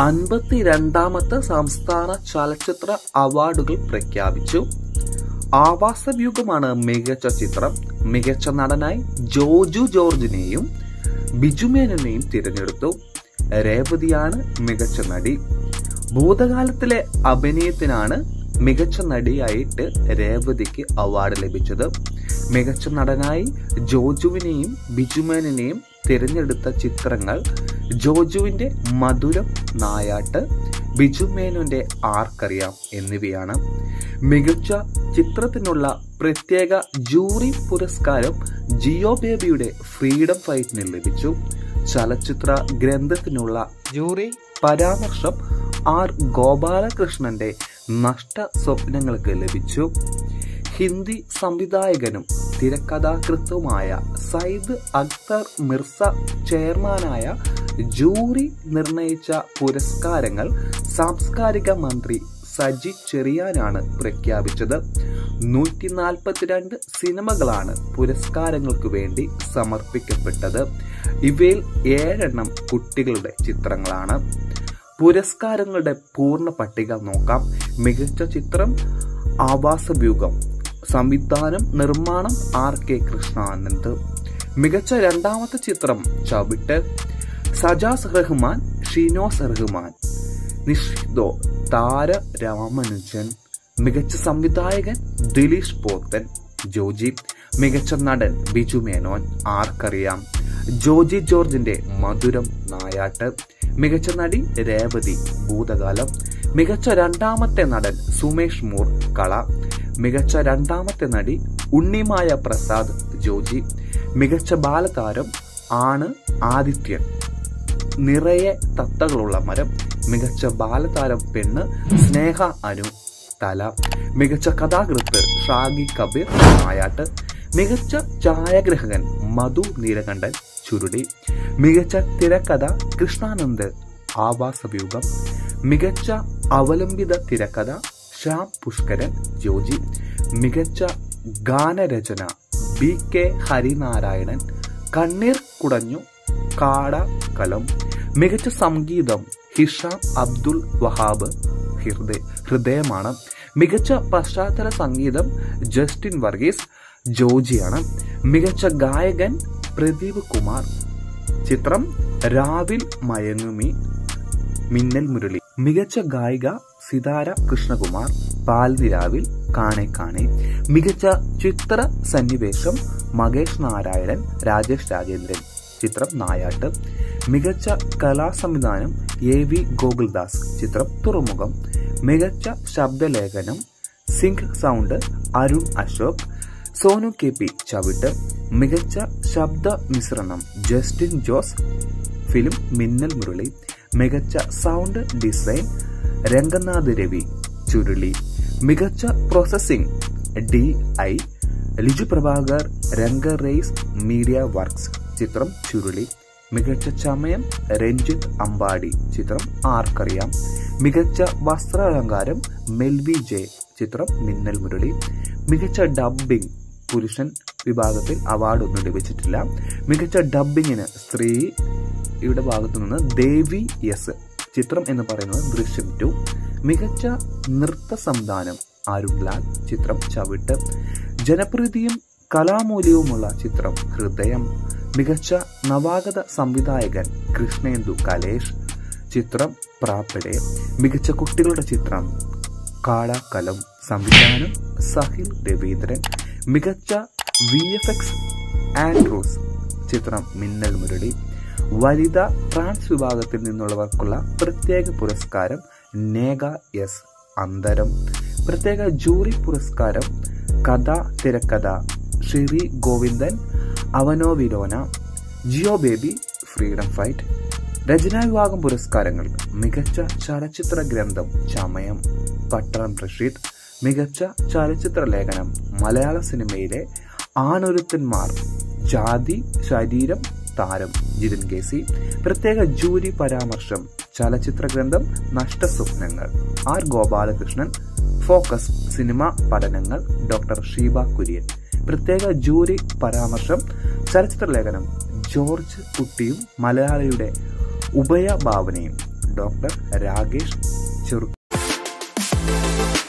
അൻപത്തിരണ്ടാമത്തെ സംസ്ഥാന ചലച്ചിത്ര അവാർഡുകൾ പ്രഖ്യാപിച്ചു ആവാസവ്യൂഹമാണ് മികച്ച ചിത്രം മികച്ച നടനായി ജോജു ജോർജിനെയും ബിജുമേനനെയും തിരഞ്ഞെടുത്തു രേവതിയാണ് മികച്ച നടി ഭൂതകാലത്തിലെ അഭിനയത്തിനാണ് മികച്ച നടിയായിട്ട് രേവതിക്ക് അവാർഡ് ലഭിച്ചത് മികച്ച നടനായി ജോജുവിനെയും ബിജുമേനനെയും തിരഞ്ഞെടുത്ത ചിത്രങ്ങൾ ജോജുവിന്റെ മധുരം നായാട്ട് ബിജുമേനോന്റെ ആർക്കറിയാം എന്നിവയാണ് മികച്ച ചിത്രത്തിനുള്ള പ്രത്യേക ജൂറി പുരസ്കാരം ജിയോ ബേബിയുടെ ഫ്രീഡം ഫൈറ്റിന് ലഭിച്ചു ചലച്ചിത്ര ഗ്രന്ഥത്തിനുള്ള ജൂറി പരാമർശം ആർ ഗോപാലകൃഷ്ണന്റെ നഷ്ട സ്വപ്നങ്ങൾക്ക് ലഭിച്ചു ഹിന്ദി സംവിധായകനും തിരക്കഥാകൃത്തുമായ സയ്യിദ് അക്തർ മിർസ ചെയർമാനായ ജൂറി നിർണയിച്ച പുരസ്കാരങ്ങൾ സാംസ്കാരിക മന്ത്രി സജി ചെറിയാനാണ് പ്രഖ്യാപിച്ചത് നൂറ്റി നാൽപ്പത്തിരണ്ട് സിനിമകളാണ് പുരസ്കാരങ്ങൾക്ക് വേണ്ടി സമർപ്പിക്കപ്പെട്ടത് ഇവയിൽ ഏഴെണ്ണം കുട്ടികളുടെ ചിത്രങ്ങളാണ് പുരസ്കാരങ്ങളുടെ പൂർണ്ണ പട്ടിക നോക്കാം മികച്ച ചിത്രം ആവാസവ്യൂഹം സംവിധാനം നിർമ്മാണം ആർ കെ കൃഷ്ണാനന്ദ് മികച്ച രണ്ടാമത്തെ ചിത്രം ചവിട്ട് സജാസ് റഹ്മാൻ ഷിനോസ് റഹ്മാൻ നിഷിദോ താര രാമനുജൻ മികച്ച സംവിധായകൻ ദിലീഷ് പോത്തൻ ജോജി മികച്ച നടൻ ബിജു മേനോൻ ആർക്കറിയാം ജോജി ജോർജിന്റെ മധുരം നായാട്ട് മികച്ച നടി രേവതി ഭൂതകാലം മികച്ച രണ്ടാമത്തെ നടൻ സുമേഷ് മൂർ കള മികച്ച രണ്ടാമത്തെ നടി ഉണ്ണിമായ പ്രസാദ് ജോജി മികച്ച ബാലതാരം ആണ് ആദിത്യൻ നിറയെ തത്തകളുള്ള മരം മികച്ച ബാലതാരം പെണ്ണ് സ്നേഹ അനു തല മികച്ച കഥാകൃത്ത് ഷാഗി കബീർ നായാട്ട് മികച്ച ഛായാഗ്രഹകൻ മധു നീലകണ്ഠൻ ചുരുടി മികച്ച തിരക്കഥ കൃഷ്ണാനന്ദ് ആവാസവ്യൂഹം മികച്ച അവലംബിത തിരക്കഥ ശ്യാം പുഷ്കരൻ ജോജി മികച്ച ഗാനരചന ബി കെ ഹരിനാരായണൻ കണ്ണീർ കുടഞ്ഞു കാട കലം മികച്ച സംഗീതം ഹിഷാം അബ്ദുൽ വഹാബ് ഹൃദയ ഹൃദയമാണ് മികച്ച പശ്ചാത്തല സംഗീതം ജസ്റ്റിൻ വർഗീസ് ജോജിയാണ് മികച്ച ഗായകൻ പ്രദീപ് കുമാർ ചിത്രം രാവിൽ മയങ്ങുമി മിന്നൽ മുരളി മികച്ച ഗായിക സിതാര കൃഷ്ണകുമാർ പാൽനിരാവിൽ കാണെ കാണെ മികച്ച ചിത്ര സന്നിവേശം മകേഷ് നാരായണൻ രാജേഷ് രാജേന്ദ്രൻ ചിത്രം നായാട്ട് മികച്ച കലാസംവിധാനം എ വി ഗോകുൽദാസ് ചിത്രം തുറമുഖം മികച്ച ശബ്ദലേഖനം sync sound Arun Ashok Sonu K P Chavittu മികച്ച ശബ്ദ മിശ്രണം ജസ്റ്റിൻ ജോസ് ഫിലിം മിന്നൽ മുരളി മികച്ച സൗണ്ട് ഡിസൈൻ രംഗനാഥ് രവി ചുരുളി മികച്ച processing D I Liju Prabhakar Ranga rays media works ചിത്രം ചുരുളി മികച്ച ചമയം രഞ്ജിത്ത് അമ്പാടി ചിത്രം ആർക്കറിയാം മികച്ച വസ്ത്രാലങ്കാരം മെൽവി ജെ ചിത്രം മിന്നൽ മുരളി മികച്ച ഡബ്ബിംഗ് പുരുഷൻ വിഭാഗത്തിൽ അവാർഡ് ഒന്നും ലഭിച്ചിട്ടില്ല മികച്ച ഡബ്ബിങ്ങിന് സ്ത്രീയുടെ ഭാഗത്തു നിന്ന് ദേവി എസ് ചിത്രം എന്ന് പറയുന്നത് ദൃശ്യം ടു മികച്ച നൃത്ത സംവിധാനം അരുൺലാൽ ചിത്രം ചവിട്ട് ജനപ്രീതിയും കലാമൂല്യവുമുള്ള ചിത്രം ഹൃദയം മികച്ച നവാഗത സംവിധായകൻ കൃഷ്ണേന്ദു കലേഷ് ചിത്രം പ്രാപ്പടെ മികച്ച കുട്ടികളുടെ ചിത്രം കാടാക്കലം സംവിധാനം സഹിൽ രവീന്ദ്രൻ മികച്ച വി എഫ് എക്സ് ആൻഡ്രൂസ് ചിത്രം മിന്നൽ മുരളി വനിത ട്രാൻസ് വിഭാഗത്തിൽ നിന്നുള്ളവർക്കുള്ള പ്രത്യേക പുരസ്കാരം നേഗ എസ് അന്തരം പ്രത്യേക ജൂറി പുരസ്കാരം കഥ തിരക്കഥ ഷിറി ഗോവിന്ദൻ അവനോ വിലോന ജിയോ ബേബി ഫ്രീഡം ഫൈറ്റ് രചനാ വിഭാഗം പുരസ്കാരങ്ങൾ മികച്ച ചലച്ചിത്ര ഗ്രന്ഥം ചമയം പട്ടണം റഷീദ് മികച്ച ചലച്ചിത്ര ലേഖനം മലയാള സിനിമയിലെ ആണൊരുത്തന്മാർ ജാതി ശരീരം താരം ജിതിൻ കേസി പ്രത്യേക ജൂരി പരാമർശം ചലച്ചിത്ര ഗ്രന്ഥം നഷ്ടസ്വപ്നങ്ങൾ ആർ ഗോപാലകൃഷ്ണൻ ഫോക്കസ് സിനിമ പഠനങ്ങൾ ഡോക്ടർ ഷീബ കുര്യൻ പ്രത്യേക ജൂറി പരാമർശം ചലച്ചിത്ര ലേഖനം ജോർജ് കുട്ടിയും മലയാളിയുടെ ഉഭയഭാവനയും ഡോക്ടർ രാകേഷ് ചെറു